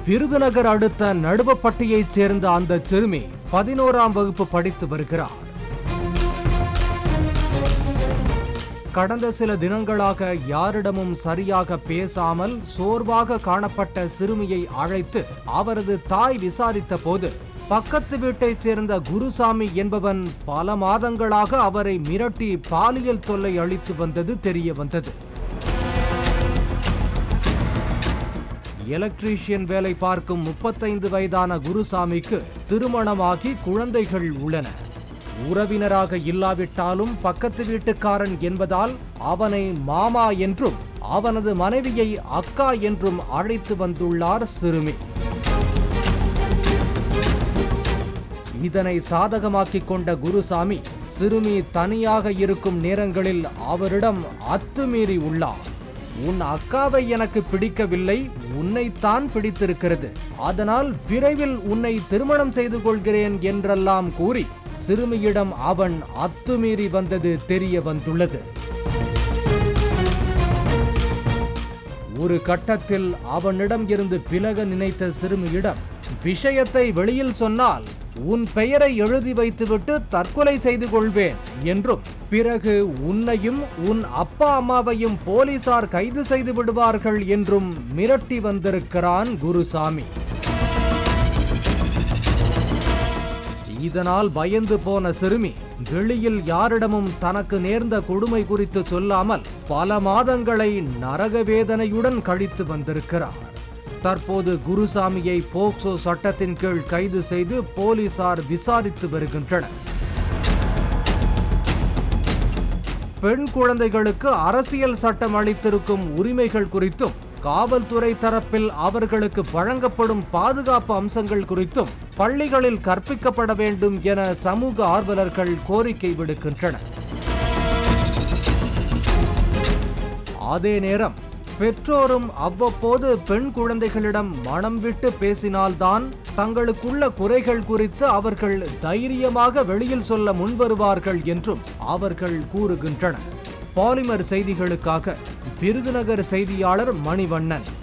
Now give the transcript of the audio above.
விருதுநகர் அடுத்த நடுவப்பட்டியைச் சேர்ந்த அந்த சிறுமி பதினோராம் வகுப்பு படித்து வருகிறார் கடந்த சில தினங்களாக யாரிடமும் சரியாக பேசாமல் சோர்வாக காணப்பட்ட சிறுமியை அழைத்து அவரது தாய் விசாரித்த போது பக்கத்து வீட்டைச் சேர்ந்த குருசாமி என்பவன் பல மாதங்களாக அவரை மிரட்டி பாலியல் தொல்லை அளித்து வந்தது தெரிய வந்தது எலக்ட்ரீஷியன் வேலை பார்க்கும் முப்பத்தைந்து வயதான குருசாமிக்கு திருமணமாகி குழந்தைகள் உள்ளன உறவினராக இல்லாவிட்டாலும் பக்கத்து வீட்டுக்காரன் என்பதால் அவனை மாமா என்றும் அவனது மனைவியை அக்கா என்றும் அழைத்து வந்துள்ளார் சிறுமி இதனை சாதகமாக்கிக் கொண்ட குருசாமி சிறுமி தனியாக இருக்கும் நேரங்களில் அவரிடம் அத்துமீறி உள்ளார் உன் அக்காவை எனக்கு பிடிக்கவில்லை உன்னைத்தான் பிடித்திருக்கிறது அதனால் விரைவில் உன்னை திருமணம் செய்து கொள்கிறேன் என்றெல்லாம் கூறி சிறுமியிடம் அவன் அத்துமீறி வந்தது தெரிய வந்துள்ளது ஒரு கட்டத்தில் அவனிடம் இருந்து விலக நினைத்த சிறுமியிடம் விஷயத்தை வெளியில் சொன்னால் உன் பெயரை எழுதி வைத்துவிட்டு தற்கொலை செய்து கொள்வேன் என்றும் பிறகு உன்னையும் உன் அப்பா அம்மாவையும் போலீசார் கைது செய்து விடுவார்கள் என்றும் மிரட்டி வந்திருக்கிறான் குருசாமி இதனால் பயந்து போன சிறுமி வெளியில் யாரிடமும் தனக்கு நேர்ந்த கொடுமை குறித்து சொல்லாமல் பல மாதங்களை நரக வேதனையுடன் கழித்து வந்திருக்கிறார் தற்போது குருசாமியை போக்சோ சட்டத்தின் கீழ் கைது செய்து போலீசார் விசாரித்து வருகின்றனர் பெண் குழந்தைகளுக்கு அரசியல் சட்டம் அளித்திருக்கும் உரிமைகள் குறித்தும் காவல்துறை தரப்பில் அவர்களுக்கு வழங்கப்படும் பாதுகாப்பு அம்சங்கள் குறித்தும் பள்ளிகளில் கற்பிக்கப்பட வேண்டும் என சமூக ஆர்வலர்கள் கோரிக்கை விடுக்கின்றனர் அதே நேரம் பெற்றோரும் அவ்வப்போது பெண் குழந்தைகளிடம் மனம் விட்டு பேசினால்தான் தங்களுக்குள்ள குறைகள் குறித்து அவர்கள் தைரியமாக வெளியில் சொல்ல முன்வருவார்கள் என்றும் அவர்கள் கூறுகின்றனர் பாலிமர் செய்திகளுக்காக விருதுநகர் செய்தியாளர் மணிவண்ணன்